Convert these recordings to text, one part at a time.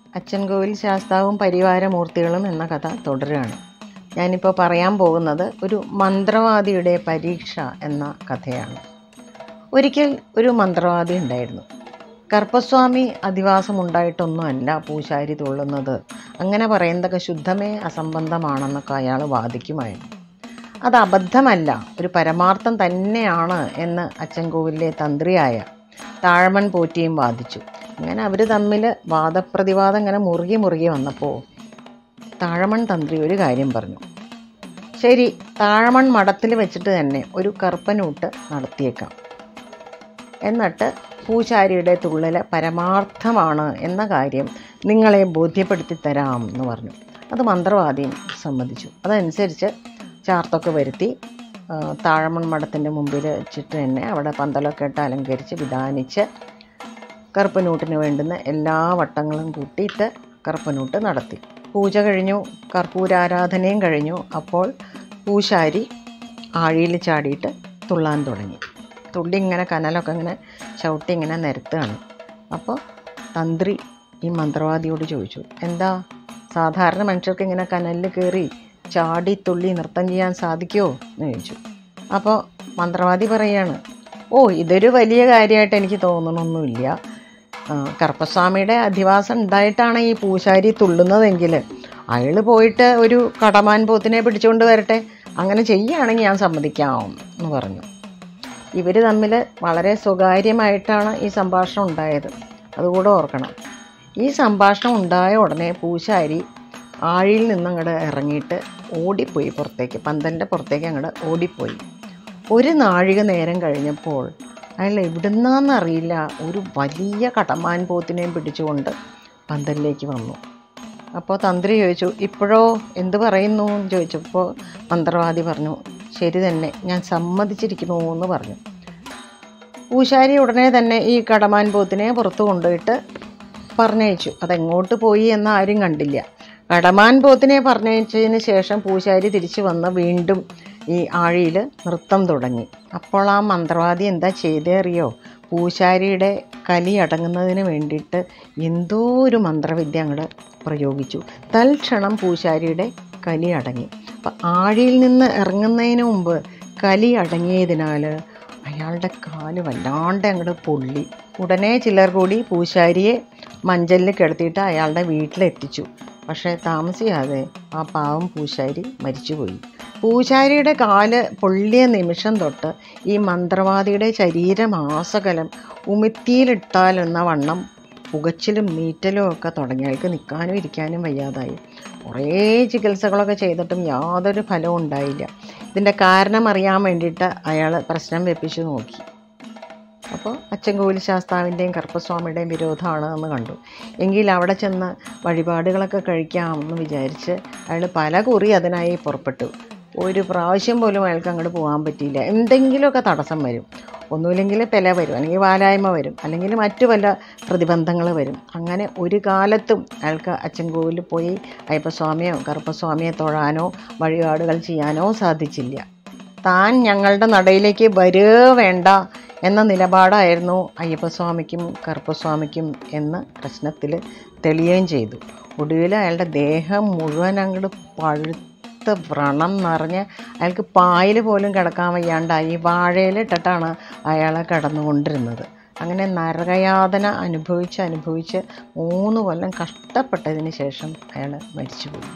അച്ചൻകോവിൽ ശാസ്താവും പരിവാരമൂർത്തികളും എന്ന കഥ തുടരുകയാണ് ഞാനിപ്പോൾ പറയാൻ പോകുന്നത് ഒരു മന്ത്രവാദിയുടെ പരീക്ഷ എന്ന കഥയാണ് ഒരിക്കൽ ഒരു മന്ത്രവാദി ഉണ്ടായിരുന്നു കർപ്പസ്വാമി അധിവാസമുണ്ടായിട്ടൊന്നുമല്ല പൂശാരി തുള്ളുന്നത് അങ്ങനെ പറയുന്നതൊക്കെ ശുദ്ധമേ അസംബന്ധമാണെന്നൊക്കെ അയാൾ വാദിക്കുമായിരുന്നു അത് അബദ്ധമല്ല ഒരു പരമാർത്ഥം തന്നെയാണ് എന്ന് അച്ചൻകോവിലെ തന്ത്രിയായ താഴമൺ പോറ്റിയും വാദിച്ചു അങ്ങനെ അവർ തമ്മിൽ വാദപ്രതിവാദം ഇങ്ങനെ മുറുകി മുറുകി വന്നപ്പോൾ താഴമൺ തന്ത്രി ഒരു കാര്യം പറഞ്ഞു ശരി താഴമൺ മഠത്തിൽ വെച്ചിട്ട് തന്നെ ഒരു കറുപ്പനൂട്ട് നടത്തിയേക്കാം എന്നിട്ട് പൂശാരിയുടെ തുള്ളൽ പരമാർത്ഥമാണ് എന്ന കാര്യം നിങ്ങളെ ബോധ്യപ്പെടുത്തി തരാം എന്ന് പറഞ്ഞു അത് മന്ത്രവാദിയും സമ്മതിച്ചു അതനുസരിച്ച് ചാർത്തൊക്കെ വരുത്തി ആ, താഴമൺ മഠത്തിൻ്റെ മുമ്പിൽ വെച്ചിട്ട് തന്നെ അവിടെ പന്തലൊക്കെ ഇട്ട് അലങ്കരിച്ച് വിധാനിച്ച് കറുപ്പനൂട്ടിന് വേണ്ടുന്ന എല്ലാ വട്ടങ്ങളും കൂട്ടിയിട്ട് കറുപ്പനൂട്ട് നടത്തി പൂജ കഴിഞ്ഞു കർപ്പൂരാരാധനയും കഴിഞ്ഞു അപ്പോൾ പൂശാരി ആഴിയിൽ ചാടിയിട്ട് തുള്ളാൻ തുടങ്ങി തുള്ളി ഇങ്ങനെ കനലൊക്കെ ഇങ്ങനെ ചവിട്ടി ഇങ്ങനെ നിരത്തുകയാണ് അപ്പോൾ തന്ത്രി ഈ മന്ത്രവാദിയോട് ചോദിച്ചു എന്താ സാധാരണ മനുഷ്യർക്ക് ഇങ്ങനെ കനലിൽ കയറി ചാടി തുള്ളി നൃത്തം ചെയ്യാൻ സാധിക്കുമോ എന്ന് ചോദിച്ചു അപ്പോൾ മന്ത്രവാദി പറയാണ് ഓ ഇതൊരു വലിയ കാര്യമായിട്ട് എനിക്ക് തോന്നണമൊന്നുമില്ല ആ, കറുപ്പസ്വാമിയുടെ അധിവാസം ഉണ്ടായിട്ടാണ് ഈ പൂശാരി തുള്ളുന്നതെങ്കിൽ അയാൾ പോയിട്ട് ഒരു കടമാൻ പോത്തിനെ പിടിച്ചുകൊണ്ട് വരട്ടെ അങ്ങനെ ചെയ്യുകയാണെങ്കിൽ ഞാൻ സമ്മതിക്കാം എന്ന് പറഞ്ഞു ഇവർ തമ്മിൽ വളരെ സ്വകാര്യമായിട്ടാണ് ഈ സംഭാഷണം ഉണ്ടായത് അതുകൂടെ ഓർക്കണം ഈ സംഭാഷണം ഉണ്ടായ ഉടനെ പൂശാരി ആഴിയിൽ നിന്ന് അങ്ങോട്ട് ഇറങ്ങിയിട്ട് ഓടിപ്പോയി പുറത്തേക്ക് പന്തലിൻ്റെ പുറത്തേക്ക് അങ്ങോട്ട് ഓടിപ്പോയി ഒരു നാഴിക നേരം കഴിഞ്ഞപ്പോൾ അയാൾ എവിടുന്നാന്നറിയില്ല ഒരു വലിയ കടമാൻ പോത്തിനെയും പിടിച്ചുകൊണ്ട് പന്തലിലേക്ക് വന്നു അപ്പോൾ തന്ത്രി ചോദിച്ചു ഇപ്പോഴോ എന്ത് പറയുന്നു എന്ന് ചോദിച്ചപ്പോൾ മന്ത്രവാദി പറഞ്ഞു ശരി തന്നെ ഞാൻ സമ്മതിച്ചിരിക്കുന്നു എന്ന് പറഞ്ഞു പൂശാരി ഉടനെ തന്നെ ഈ കടമാൻ പോത്തിനെ പുറത്തു കൊണ്ടുപോയിട്ട് പറഞ്ഞയച്ചു അതെങ്ങോട്ട് പോയി എന്ന് ആരും കണ്ടില്ല കടമാൻ പോത്തിനെ പറഞ്ഞയച്ചതിന് ശേഷം പൂശാരി തിരിച്ചു വന്ന് വീണ്ടും ഈ ആഴിയിൽ നൃത്തം തുടങ്ങി അപ്പോൾ ആ മന്ത്രവാദി എന്താ ചെയ്തേ അറിയോ പൂശാരിയുടെ കലി അടങ്ങുന്നതിന് വേണ്ടിയിട്ട് എന്തോ ഒരു മന്ത്രവിദ്യ അങ്ങോട്ട് പ്രയോഗിച്ചു തൽക്ഷണം പൂശാരിയുടെ കലി അടങ്ങി അപ്പം ആഴിയിൽ നിന്ന് ഇറങ്ങുന്നതിന് മുമ്പ് കലി അടങ്ങിയതിനാൽ അയാളുടെ കാല് വല്ലാണ്ട് അങ്ങോട്ട് പൊള്ളി ഉടനെ ചിലർ കൂടി പൂശാരിയെ മഞ്ചലിൽ കിടത്തിയിട്ട് അയാളുടെ വീട്ടിലെത്തിച്ചു പക്ഷേ താമസിയാതെ ആ പാവം പൂശാരി മരിച്ചുപോയി പൂശാരിയുടെ കാല് പൊള്ളിയ നിമിഷം തൊട്ട് ഈ മന്ത്രവാദിയുടെ ശരീരമാസകലം ഉമിത്തിയിലിട്ടാൽ എന്ന വണ്ണം പുകച്ചിലും നീറ്റലും ഒക്കെ തുടങ്ങി അയാൾക്ക് നിൽക്കാനും ഇരിക്കാനും വയ്യാതായി കുറേ ചികിത്സകളൊക്കെ ചെയ്തിട്ടും യാതൊരു ഫലവും ഉണ്ടായില്ല ഇതിൻ്റെ കാരണം അറിയാൻ വേണ്ടിയിട്ട് അയാൾ പ്രശ്നം വെപ്പിച്ച് നോക്കി അപ്പോൾ അച്ചൻകോവിൽ ശാസ്താവിൻ്റെയും കറുപ്പസ്വാമിയുടെയും വിരോധമാണ് എന്ന് കണ്ടു എങ്കിൽ അവിടെ ചെന്ന് വഴിപാടുകളൊക്കെ കഴിക്കാം എന്ന് വിചാരിച്ച് അയാൾ പല കുറി അതിനായി പുറപ്പെട്ടു ഒരു പ്രാവശ്യം പോലും അയാൾക്ക് അങ്ങോട്ട് പോകാൻ പറ്റിയില്ല എന്തെങ്കിലുമൊക്കെ തടസ്സം വരും ഒന്നുമില്ലെങ്കിൽ പെല വരും അല്ലെങ്കിൽ വാലായ്മ വരും അല്ലെങ്കിൽ മറ്റു പല പ്രതിബന്ധങ്ങൾ വരും അങ്ങനെ ഒരു കാലത്തും അയാൾക്ക് അച്ചൻകോവിലിൽ പോയി അയ്യപ്പസ്വാമിയോ കറുപ്പസ്വാമിയെ തൊഴാനോ വഴിപാടുകൾ ചെയ്യാനോ സാധിച്ചില്ല താൻ ഞങ്ങളുടെ നടയിലേക്ക് വരിക വേണ്ട എന്ന നിലപാടായിരുന്നു അയ്യപ്പസ്വാമിക്കും കറുപ്പസ്വാമിക്കും എന്ന പ്രശ്നത്തിൽ തെളിയുകയും ചെയ്തു ഒടുവിൽ അയാളുടെ ദേഹം മുഴുവൻ അങ്ങോട്ട് പഴുത്ത വ്രണം നിറഞ്ഞ് അയാൾക്ക് പായൽ പോലും കിടക്കാൻ വയ്യാണ്ടായി വാഴയിലിട്ടിട്ടാണ് അയാളെ കിടന്നുകൊണ്ടിരുന്നത് അങ്ങനെ നരകയാതന അനുഭവിച്ച് അനുഭവിച്ച് മൂന്ന് കൊല്ലം കഷ്ടപ്പെട്ടതിന് ശേഷം അയാൾ മരിച്ചുപോയി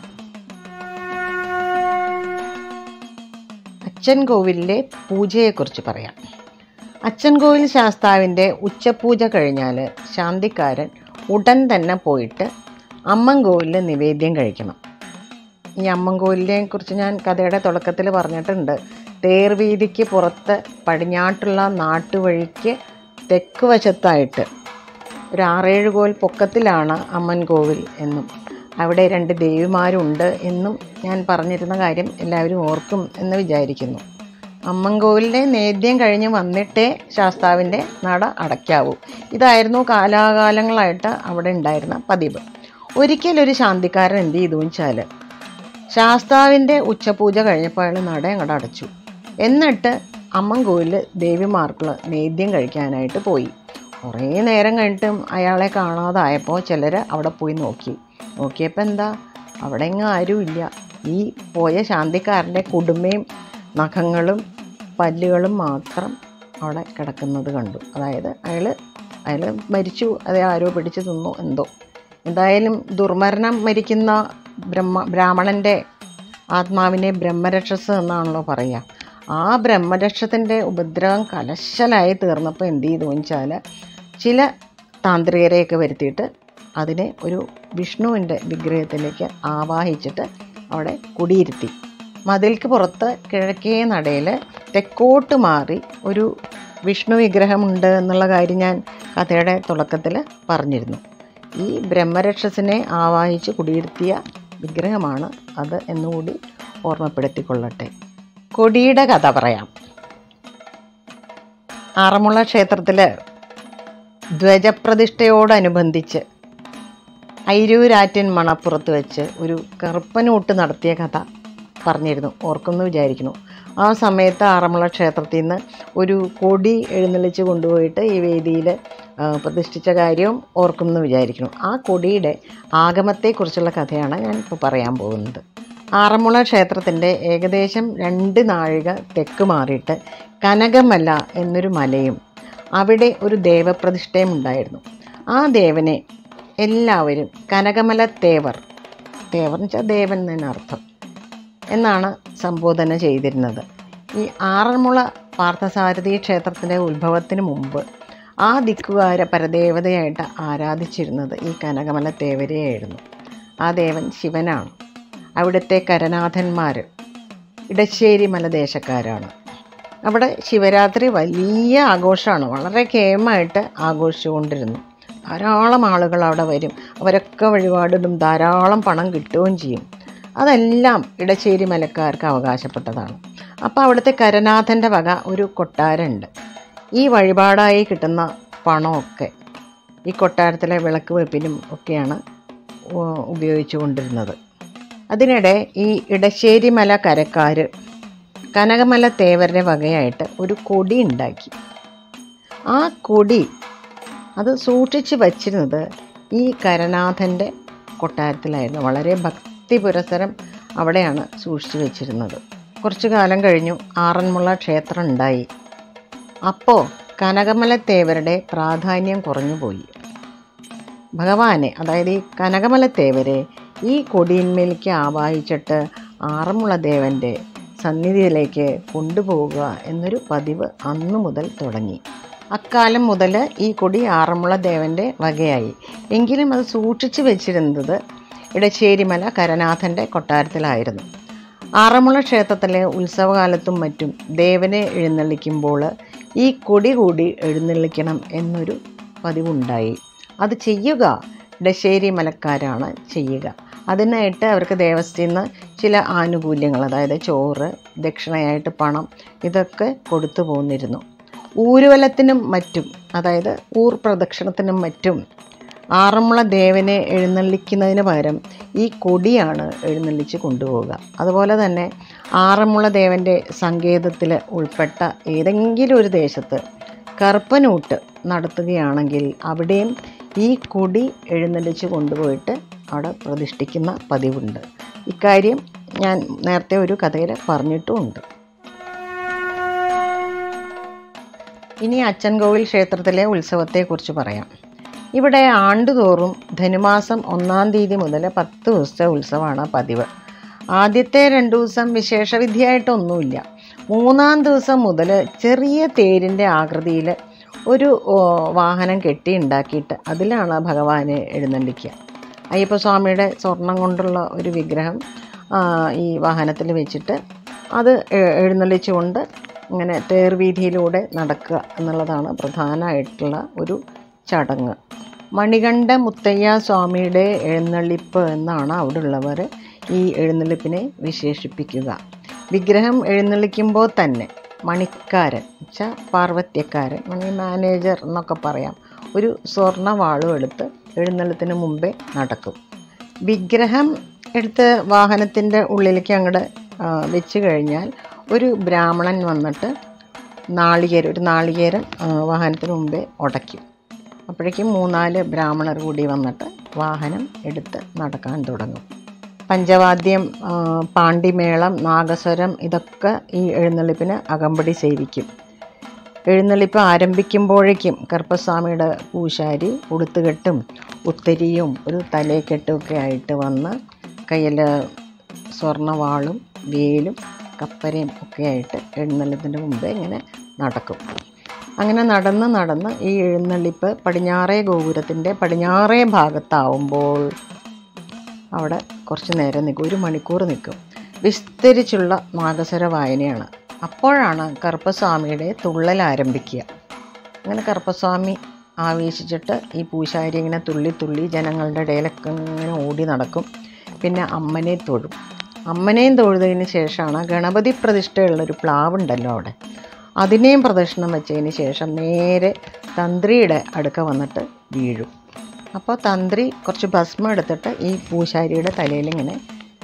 അച്ഛൻ കോവിലിലെ പൂജയെക്കുറിച്ച് പറയാം അച്ഛൻ കോവിൽ ശാസ്താവിൻ്റെ ഉച്ചപൂജ കഴിഞ്ഞാൽ ശാന്തിക്കാരൻ ഉടൻ തന്നെ പോയിട്ട് അമ്മൻ കോവിലിൽ നിവേദ്യം കഴിക്കണം ഈ അമ്മൻ കോവിലിനെ കുറിച്ച് ഞാൻ കഥയുടെ തുടക്കത്തിൽ പറഞ്ഞിട്ടുണ്ട് തേർവീതിക്ക് പുറത്ത് പടിഞ്ഞാട്ടുള്ള നാട്ടുവഴിക്ക് തെക്ക് വശത്തായിട്ട് ഒരു ആറേഴ് കോൽ പൊക്കത്തിലാണ് അമ്മൻ കോവിൽ എന്നും അവിടെ രണ്ട് ദേവിമാരുണ്ട് എന്നും ഞാൻ പറഞ്ഞിരുന്ന കാര്യം എല്ലാവരും ഓർക്കും എന്ന് വിചാരിക്കുന്നു അമ്മൻകോവിലിൻ്റെ നേദ്യം കഴിഞ്ഞ് വന്നിട്ടേ ശാസ്താവിൻ്റെ നട അടയ്ക്കാവൂ ഇതായിരുന്നു കാലാകാലങ്ങളായിട്ട് അവിടെ ഉണ്ടായിരുന്ന പതിവ് ഒരിക്കലൊരു ശാന്തിക്കാരൻ എന്ത് ചെയ്തു വെച്ചാൽ ശാസ്താവിൻ്റെ ഉച്ചപൂജ കഴിഞ്ഞപ്പോൾ അയാൾ നട അങ്ങോട്ട് അടച്ചു എന്നിട്ട് അമ്മൻകോവിൽ ദേവിമാർക്കുള്ള നേദ്യം കഴിക്കാനായിട്ട് പോയി കുറേ നേരം കഴിഞ്ഞിട്ടും അയാളെ കാണാതായപ്പോൾ ചിലർ അവിടെ പോയി നോക്കി നോക്കിയപ്പോൾ എന്താ അവിടെ എങ്ങും ആരുമില്ല ഈ പോയ ശാന്തിക്കാരൻ്റെ കുടുംബയും നഖങ്ങളും പല്ലുകളും മാത്രം അവിടെ കിടക്കുന്നത് കണ്ടു അതായത് അയാൾ അയാൾ മരിച്ചു അത് ആരോ പിടിച്ച് തിന്നു എന്തോ എന്തായാലും ദുർമരണം മരിക്കുന്ന ബ്രഹ്മ ബ്രാഹ്മണൻ്റെ ആത്മാവിനെ ബ്രഹ്മരക്ഷസ് എന്നാണല്ലോ പറയുക ആ ബ്രഹ്മരക്ഷത്തിൻ്റെ ഉപദ്രവം കലശലായി തീർന്നപ്പോൾ എന്ത് ചെയ്തു വെച്ചാൽ ചില താന്ത്രികരെയൊക്കെ വരുത്തിയിട്ട് അതിനെ ഒരു വിഷ്ണുവിൻ്റെ വിഗ്രഹത്തിലേക്ക് ആവാഹിച്ചിട്ട് അവിടെ കുടിയിരുത്തി മതിൽക്ക് പുറത്ത് കിഴക്കേ നടയിൽ തെക്കോട്ട് മാറി ഒരു വിഷ്ണു വിഗ്രഹമുണ്ട് എന്നുള്ള കാര്യം ഞാൻ കഥയുടെ തുടക്കത്തിൽ പറഞ്ഞിരുന്നു ഈ ബ്രഹ്മരക്ഷസിനെ ആവാഹിച്ച് കുടിയിരുത്തിയ വിഗ്രഹമാണ് അത് എന്നുകൂടി ഓർമ്മപ്പെടുത്തിക്കൊള്ളട്ടെ കൊടിയുടെ കഥ പറയാം ആറന്മുള ക്ഷേത്രത്തിൽ ധ്വജപ്രതിഷ്ഠയോടനുബന്ധിച്ച് ഐരൂരാറ്റിൻ മണപ്പുറത്ത് വെച്ച് ഒരു കറുപ്പനൂട്ട് നടത്തിയ കഥ പറഞ്ഞിരുന്നു ഓർക്കുമെന്ന് വിചാരിക്കുന്നു ആ സമയത്ത് ആറന്മുള ക്ഷേത്രത്തിൽ നിന്ന് ഒരു കൊടി എഴുന്നള്ളിച്ച് കൊണ്ടുപോയിട്ട് ഈ വേദിയിൽ പ്രതിഷ്ഠിച്ച കാര്യവും ഓർക്കുമെന്ന് വിചാരിക്കുന്നു ആ കൊടിയുടെ ആഗമത്തെക്കുറിച്ചുള്ള കഥയാണ് ഞാൻ ഇപ്പോൾ പറയാൻ പോകുന്നത് ആറന്മുള ക്ഷേത്രത്തിൻ്റെ ഏകദേശം രണ്ട് നാഴിക തെക്ക് മാറിയിട്ട് കനകമല എന്നൊരു മലയും അവിടെ ഒരു ദേവപ്രതിഷ്ഠയും ഉണ്ടായിരുന്നു ആ ദേവനെ എല്ലാവരും കനകമല തേവർ തേവർ എന്ന് വെച്ചാൽ ദേവൻ എന്നർത്ഥം എന്നാണ് സംബോധന ചെയ്തിരുന്നത് ഈ ആറന്മുള പാർത്ഥസാരഥി ക്ഷേത്രത്തിൻ്റെ ഉത്ഭവത്തിന് മുമ്പ് ആ ദിക്കുകാര പരദേവതയായിട്ട് ആരാധിച്ചിരുന്നത് ഈ കനകമല തേവരെയായിരുന്നു ആ ദേവൻ ശിവനാണ് അവിടുത്തെ കരനാഥന്മാർ ഇടശ്ശേരി മലദേശക്കാരാണ് അവിടെ ശിവരാത്രി വലിയ ആഘോഷമാണ് വളരെ കേമായിട്ട് ആഘോഷിച്ചുകൊണ്ടിരുന്നു ധാരാളം ആളുകൾ അവിടെ വരും അവരൊക്കെ വഴിപാടിടും ധാരാളം പണം കിട്ടുകയും ചെയ്യും അതെല്ലാം ഇടശ്ശേരി മലക്കാർക്ക് അവകാശപ്പെട്ടതാണ് അപ്പോൾ അവിടുത്തെ കരനാഥൻ്റെ വക ഒരു കൊട്ടാരമുണ്ട് ഈ വഴിപാടായി കിട്ടുന്ന പണമൊക്കെ ഈ കൊട്ടാരത്തിലെ വിളക്ക് വെപ്പിനും ഒക്കെയാണ് ഉപയോഗിച്ചു കൊണ്ടിരുന്നത് അതിനിടെ ഈ ഇടശ്ശേരി മല കരക്കാർ കനകമല തേവരുടെ വകയായിട്ട് ഒരു കൊടി ഉണ്ടാക്കി ആ കൊടി അത് സൂക്ഷിച്ച് വച്ചിരുന്നത് ഈ കരനാഥൻ്റെ കൊട്ടാരത്തിലായിരുന്നു വളരെ ഭക്തി പുരസരം അവിടെയാണ് സൂക്ഷിച്ചു വെച്ചിരുന്നത് കുറച്ചു കാലം കഴിഞ്ഞു ആറന്മുള ക്ഷേത്രം ഉണ്ടായി അപ്പോൾ കനകമല തേവരുടെ പ്രാധാന്യം കുറഞ്ഞു പോയി ഭഗവാനെ അതായത് ഈ കനകമല തേവരെ ഈ കൊടിയിന്മേലേക്ക് ആവാഹിച്ചിട്ട് ആറന്മുള ദേവൻ്റെ സന്നിധിയിലേക്ക് കൊണ്ടുപോവുക എന്നൊരു പതിവ് അന്നു മുതൽ തുടങ്ങി അക്കാലം മുതൽ ഈ കൊടി ആറന്മുള ദേവൻ്റെ വകയായി എങ്കിലും അത് സൂക്ഷിച്ചു വെച്ചിരുന്നത് ഇടശ്ശേരിമല കരനാഥൻ്റെ കൊട്ടാരത്തിലായിരുന്നു ആറന്മുള ക്ഷേത്രത്തിലെ ഉത്സവകാലത്തും മറ്റും ദേവനെ എഴുന്നള്ളിക്കുമ്പോൾ ഈ കൊടി കൂടി എഴുന്നള്ളിക്കണം എന്നൊരു പതിവുണ്ടായി അത് ചെയ്യുക ഇടശ്ശേരി മലക്കാരാണ് ചെയ്യുക അതിനായിട്ട് അവർക്ക് ദേവസ്ഥയിൽ നിന്ന് ചില ആനുകൂല്യങ്ങൾ അതായത് ചോറ് ദക്ഷിണയായിട്ട് പണം ഇതൊക്കെ കൊടുത്തു പോന്നിരുന്നു ഊരുവലത്തിനും മറ്റും അതായത് ഊർ പ്രദക്ഷിണത്തിനും മറ്റും ആറന്മുള ദേവനെ എഴുന്നള്ളിക്കുന്നതിന് പകരം ഈ കൊടിയാണ് എഴുന്നള്ളിച്ച് കൊണ്ടുപോവുക അതുപോലെ തന്നെ ആറന്മുള ദേവൻ്റെ സങ്കേതത്തിൽ ഉൾപ്പെട്ട ഏതെങ്കിലും ഒരു ദേശത്ത് കറുപ്പനൂട്ട് നടത്തുകയാണെങ്കിൽ അവിടെയും ഈ കൊടി എഴുന്നള്ളിച്ച് കൊണ്ടുപോയിട്ട് അവിടെ പ്രതിഷ്ഠിക്കുന്ന പതിവുണ്ട് ഇക്കാര്യം ഞാൻ നേരത്തെ ഒരു കഥയിൽ പറഞ്ഞിട്ടുമുണ്ട് ഇനി അച്ചൻകോവിൽ ക്ഷേത്രത്തിലെ ഉത്സവത്തെക്കുറിച്ച് പറയാം ഇവിടെ ആണ്ടുതോറും ധനുമാസം ഒന്നാം തീയതി മുതൽ പത്ത് ദിവസത്തെ ഉത്സവമാണ് പതിവ് ആദ്യത്തെ രണ്ട് ദിവസം വിശേഷവിധിയായിട്ടൊന്നുമില്ല മൂന്നാം ദിവസം മുതൽ ചെറിയ തേരിൻ്റെ ആകൃതിയിൽ ഒരു ഓ, വാഹനം കെട്ടി ഉണ്ടാക്കിയിട്ട് അതിലാണ് ഭഗവാനെ എഴുന്നള്ളിക്കുക അയ്യപ്പസ്വാമിയുടെ സ്വർണം കൊണ്ടുള്ള ഒരു വിഗ്രഹം ആ, ഈ വാഹനത്തിൽ വെച്ചിട്ട് അത് എ- എഴുന്നള്ളിച്ചുകൊണ്ട് ഇങ്ങനെ തേർവീതിയിലൂടെ നടക്കുക എന്നുള്ളതാണ് പ്രധാനമായിട്ടുള്ള ഒരു ചടങ്ങ് മണികണ്ഠ മുത്തയ്യ സ്വാമിയുടെ എഴുന്നള്ളിപ്പ് എന്നാണ് അവിടെയുള്ളവർ ഈ എഴുന്നള്ളിപ്പിനെ വിശേഷിപ്പിക്കുക വിഗ്രഹം എഴുന്നള്ളിക്കുമ്പോൾ തന്നെ മണിക്കാരൻ വെച്ചാൽ പാർവത്യക്കാരൻ മണി മാനേജർ എന്നൊക്കെ പറയാം ഒരു സ്വർണ്ണ വാളും എടുത്ത് എഴുന്നള്ളത്തിന് മുമ്പേ നടക്കും വിഗ്രഹം എടുത്ത് വാഹനത്തിൻ്റെ ഉള്ളിലേക്ക് അങ്ങോട്ട് വെച്ച് കഴിഞ്ഞാൽ ഒരു ബ്രാഹ്മണൻ വന്നിട്ട് നാളികേരം ഒരു നാളികേരം ആ, വാഹനത്തിന് മുമ്പേ ഉടയ്ക്കും അപ്പോഴേക്കും മൂന്നാല് ബ്രാഹ്മണർ കൂടി വന്നിട്ട് വാഹനം എടുത്ത് നടക്കാൻ തുടങ്ങും പഞ്ചവാദ്യം ആ, പാണ്ടിമേളം നാഗസ്വരം ഇതൊക്കെ ഈ എഴുന്നള്ളിപ്പിന് അകമ്പടി സേവിക്കും എഴുന്നള്ളിപ്പ് ആരംഭിക്കുമ്പോഴേക്കും കറുപ്പസ്വാമിയുടെ പൂശാരി ഉടുത്തുകെട്ടും ഉത്തരിയും ഒരു തലേക്കെട്ടും ഒക്കെ ആയിട്ട് വന്ന് കയ്യിൽ സ്വർണ്ണവാളും വേലും കപ്പരയും ഒക്കെ ആയിട്ട് എഴുന്നള്ളിപ്പിൻ്റെ മുമ്പേ ഇങ്ങനെ നടക്കും അങ്ങനെ നടന്ന് നടന്ന് ഈ എഴുന്നള്ളിപ്പ് പടിഞ്ഞാറേ ഗോപുരത്തിൻ്റെ പടിഞ്ഞാറേ ഭാഗത്താവുമ്പോൾ അവിടെ കുറച്ച് നേരം നിൽക്കും ഒരു മണിക്കൂർ നിൽക്കും വിസ്തരിച്ചുള്ള നാഗസ്വര വായനയാണ് അപ്പോഴാണ് കറുപ്പസ്വാമിയുടെ തുള്ളൽ ആരംഭിക്കുക അങ്ങനെ കറുപ്പസ്വാമി ആവേശിച്ചിട്ട് ഈ പൂശാരി ഇങ്ങനെ തുള്ളി തുള്ളി ജനങ്ങളുടെ ഇടയിലൊക്കെ ഇങ്ങനെ ഓടി നടക്കും പിന്നെ അമ്മനെ തൊഴും അമ്മനെയും തൊഴുതതിന് ശേഷമാണ് ഗണപതി പ്രതിഷ്ഠയുള്ളൊരു പ്ലാവുണ്ടല്ലോ അവിടെ അതിനെയും പ്രദക്ഷിണം വെച്ചതിന് ശേഷം നേരെ തന്ത്രിയുടെ അടുക്ക വന്നിട്ട് വീഴും അപ്പോൾ തന്ത്രി കുറച്ച് ഭസ്മം എടുത്തിട്ട് ഈ പൂശാരിയുടെ തലയിൽ ഇങ്ങനെ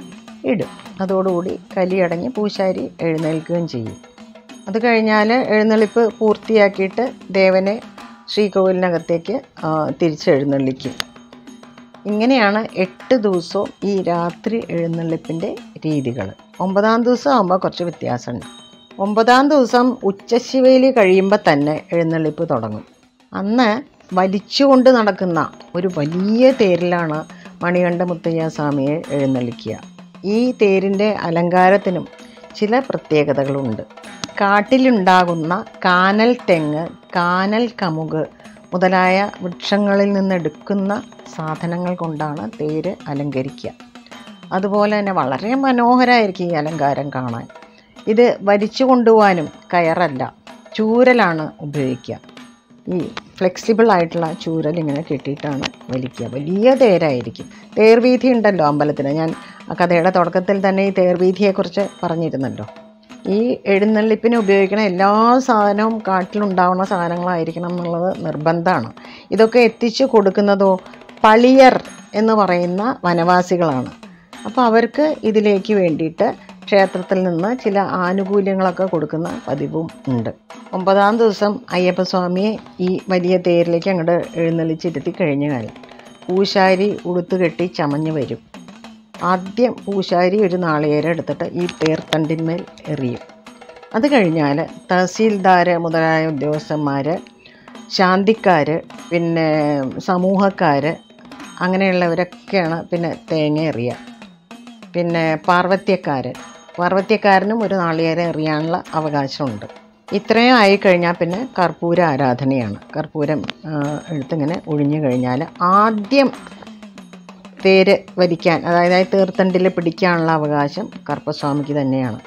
ഇടും അതോടുകൂടി കലിയടങ്ങി പൂശാരി എഴുന്നേൽക്കുകയും ചെയ്യും അത് കഴിഞ്ഞാൽ എഴുന്നള്ളിപ്പ് പൂർത്തിയാക്കിയിട്ട് ദേവനെ ശ്രീകോവിലിനകത്തേക്ക് ആ, തിരിച്ചെഴുന്നള്ളിക്കും ഇങ്ങനെയാണ് എട്ട് ദിവസവും ഈ രാത്രി എഴുന്നള്ളിപ്പിൻ്റെ രീതികൾ ഒമ്പതാം ദിവസം ആകുമ്പോൾ കുറച്ച് വ്യത്യാസമുണ്ട് ഒമ്പതാം ദിവസം ഉച്ചശിവേലി കഴിയുമ്പോൾ തന്നെ എഴുന്നള്ളിപ്പ് തുടങ്ങും അന്ന് വലിച്ചുകൊണ്ട് നടക്കുന്ന ഒരു വലിയ തേരിലാണ് മണികണ്ഠ മുത്തയ്യ സ്വാമിയെ എഴുന്നള്ളിക്കുക ഈ തേരിൻ്റെ അലങ്കാരത്തിനും ചില പ്രത്യേകതകളുണ്ട് കാട്ടിലുണ്ടാകുന്ന കാനൽ തെങ്ങ് കാനൽ കമുക് മുതലായ വൃക്ഷങ്ങളിൽ നിന്നെടുക്കുന്ന സാധനങ്ങൾ കൊണ്ടാണ് തേര് അലങ്കരിക്കുക അതുപോലെ തന്നെ വളരെ മനോഹരമായിരിക്കും ഈ അലങ്കാരം കാണാൻ ഇത് വലിച്ചു കൊണ്ടുപോകാനും കയറല്ല ചൂരലാണ് ഉപയോഗിക്കുക ഈ ഫ്ലെക്സിബിൾ ആയിട്ടുള്ള ചൂരൽ ഇങ്ങനെ കെട്ടിയിട്ടാണ് വലിക്കുക വലിയ തേരായിരിക്കും തേർവീഥി ഉണ്ടല്ലോ അമ്പലത്തിന് ഞാൻ ആ കഥയുടെ തുടക്കത്തിൽ തന്നെ ഈ തേർവീഥിയെക്കുറിച്ച് പറഞ്ഞിരുന്നല്ലോ ഈ എഴുന്നള്ളിപ്പിന് ഉപയോഗിക്കുന്ന എല്ലാ സാധനവും കാട്ടിലുണ്ടാവുന്ന സാധനങ്ങളായിരിക്കണം എന്നുള്ളത് നിർബന്ധമാണ് ഇതൊക്കെ എത്തിച്ചു കൊടുക്കുന്നതോ പളിയർ എന്ന് പറയുന്ന വനവാസികളാണ് അപ്പോൾ അവർക്ക് ഇതിലേക്ക് വേണ്ടിയിട്ട് ക്ഷേത്രത്തിൽ നിന്ന് ചില ആനുകൂല്യങ്ങളൊക്കെ കൊടുക്കുന്ന പതിവും ഉണ്ട് ഒമ്പതാം ദിവസം അയ്യപ്പസ്വാമിയെ ഈ വലിയ തേരിലേക്ക് അങ്ങോട്ട് എഴുന്നള്ളിച്ചിരുത്തി കഴിഞ്ഞാൽ പൂശാരി ഉടുത്തു കെട്ടി ചമഞ്ഞു വരും ആദ്യം പൂശാരി ഒരു നാളികേരം എടുത്തിട്ട് ഈ തേർത്തണ്ടിന്മേൽ എറിയും അത് കഴിഞ്ഞാൽ തഹസീൽദാർ മുതലായ ഉദ്യോഗസ്ഥന്മാർ ശാന്തിക്കാർ പിന്നെ സമൂഹക്കാർ അങ്ങനെയുള്ളവരൊക്കെയാണ് പിന്നെ തേങ്ങ എറിയുക പിന്നെ പാർവത്യക്കാർ പാർവത്യക്കാരനും ഒരു നാളികേരം എറിയാനുള്ള അവകാശമുണ്ട് ഇത്രയും ആയിക്കഴിഞ്ഞാൽ പിന്നെ കർപ്പൂര ആരാധനയാണ് കർപ്പൂരം ആ, എടുത്തിങ്ങനെ ഒഴിഞ്ഞു കഴിഞ്ഞാൽ ആദ്യം തേര് വലിക്കാൻ അതായത് ആ തീർത്ഥണ്ടിൽ പിടിക്കാനുള്ള അവകാശം കറുപ്പസ്വാമിക്ക് തന്നെയാണ്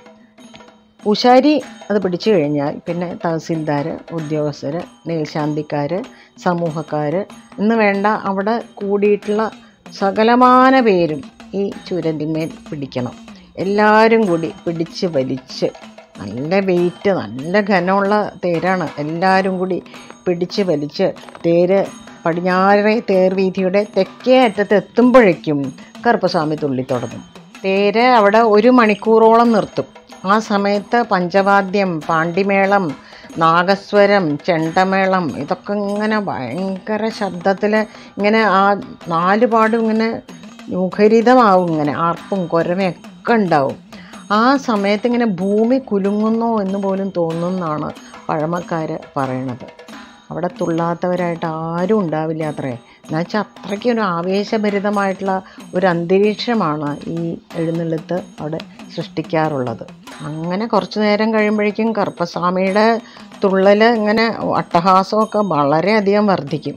പൂശാരി അത് പിടിച്ചു കഴിഞ്ഞാൽ പിന്നെ തഹസീൽദാർ ഉദ്യോഗസ്ഥർ മേൽശാന്തിക്കാർ സമൂഹക്കാർ എന്ന് വേണ്ട അവിടെ കൂടിയിട്ടുള്ള സകലമാന പേരും ഈ ചുരന്തിന്മേൽ പിടിക്കണം എല്ലാവരും കൂടി പിടിച്ച് വലിച്ച് നല്ല വെയിറ്റ് നല്ല ഘനമുള്ള തേരാണ് എല്ലാവരും കൂടി പിടിച്ച് വലിച്ച് തേര് പടിഞ്ഞാറേ തേർവീഥിയുടെ തെക്കേ അറ്റത്ത് എത്തുമ്പോഴേക്കും കറുപ്പസ്വാമി തുള്ളി തുടങ്ങും തേര് അവിടെ ഒരു മണിക്കൂറോളം നിർത്തും ആ സമയത്ത് പഞ്ചവാദ്യം പാണ്ടിമേളം നാഗസ്വരം ചെണ്ടമേളം ഇതൊക്കെ ഇങ്ങനെ ഭയങ്കര ശബ്ദത്തിൽ ഇങ്ങനെ ആ നാല് പാടും ഇങ്ങനെ മുഖരിതമാവും ഇങ്ങനെ ആർപ്പും കുരവയൊക്കെ ഉണ്ടാവും ആ സമയത്ത് ഇങ്ങനെ ഭൂമി കുലുങ്ങുന്നോ എന്ന് പോലും തോന്നുമെന്നാണ് പഴമക്കാർ പറയണത് അവിടെ തുള്ളാത്തവരായിട്ട് ആരും ഉണ്ടാവില്ല അത്രേ എന്നുവെച്ചാൽ അത്രയ്ക്ക് ഒരു ആവേശഭരിതമായിട്ടുള്ള ഒരു അന്തരീക്ഷമാണ് ഈ എഴുന്നള്ളത്ത് അവിടെ സൃഷ്ടിക്കാറുള്ളത് അങ്ങനെ കുറച്ച് നേരം കഴിയുമ്പോഴേക്കും കറുപ്പസ്വാമിയുടെ തുള്ളൽ ഇങ്ങനെ അട്ടഹാസമൊക്കെ വളരെയധികം വർദ്ധിക്കും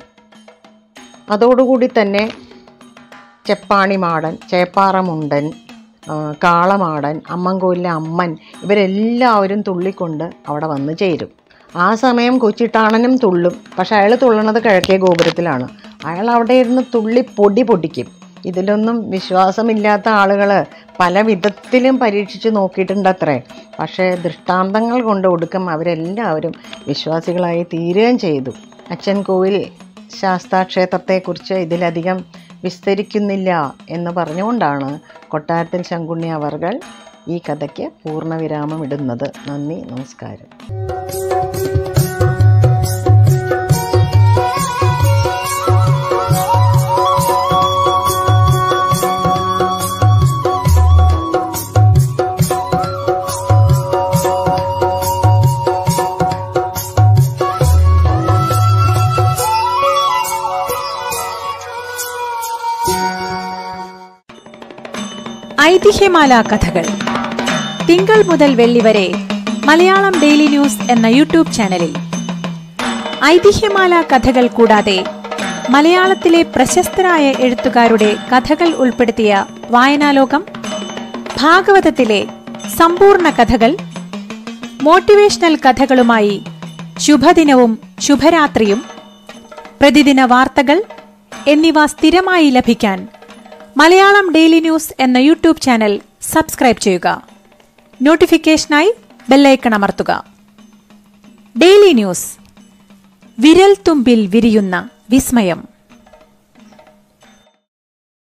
അതോടുകൂടി തന്നെ ചെപ്പാണിമാടൻ ചേപ്പാറമുണ്ടൻ ആ, കാളമാടൻ അമ്മൻകോലിലെ അമ്മൻ ഇവരെല്ലാവരും തുള്ളിക്കൊണ്ട് അവിടെ വന്ന് ചേരും ആ സമയം കൊച്ചിട്ടാണനും തുള്ളും പക്ഷെ അയാൾ തുള്ളണത് കിഴക്കേ ഗോപുരത്തിലാണ് അയാൾ അവിടെ ഇരുന്ന് തുള്ളി പൊടി പൊടിക്കും ഇതിലൊന്നും വിശ്വാസമില്ലാത്ത ആളുകൾ പല വിധത്തിലും പരീക്ഷിച്ച് നോക്കിയിട്ടുണ്ടത്രേ പക്ഷേ ദൃഷ്ടാന്തങ്ങൾ കൊണ്ട് ഒടുക്കം അവരെല്ലാവരും വിശ്വാസികളായി തീരുകയും ചെയ്തു അച്ഛൻ കോവിൽ ശാസ്താക്ഷേത്രത്തെക്കുറിച്ച് ഇതിലധികം വിസ്തരിക്കുന്നില്ല എന്ന് പറഞ്ഞുകൊണ്ടാണ് കൊട്ടാരത്തിൽ ശങ്കുണ്ണി അവർകൾ ഈ കഥയ്ക്ക് പൂർണ്ണവിരാമം ഇടുന്നത് നന്ദി നമസ്കാരം ഐതിഹ്യമാല കഥകൾ തിങ്കൾ മുതൽ വെള്ളി വരെ മലയാളം ഡെയിലി ന്യൂസ് എന്ന യൂട്യൂബ് ചാനലിൽ ഐതിഹ്യമാല കഥകൾ കൂടാതെ മലയാളത്തിലെ പ്രശസ്തരായ എഴുത്തുകാരുടെ കഥകൾ ഉൾപ്പെടുത്തിയ വായനാലോകം ഭാഗവതത്തിലെ സമ്പൂർണ്ണ കഥകൾ മോട്ടിവേഷണൽ കഥകളുമായി ശുഭദിനവും ശുഭരാത്രിയും പ്രതിദിന വാർത്തകൾ എന്നിവ സ്ഥിരമായി ലഭിക്കാൻ മലയാളം ഡെയിലി ന്യൂസ് എന്ന യൂട്യൂബ് ചാനൽ സബ്സ്ക്രൈബ് ചെയ്യുക നോട്ടിഫിക്കേഷനായി ബെല്ലൈക്കൺ അമർത്തുക ഡെയിലി ന്യൂസ് വിരൽ തുമ്പിൽ വിരിയുന്ന വിസ്മയം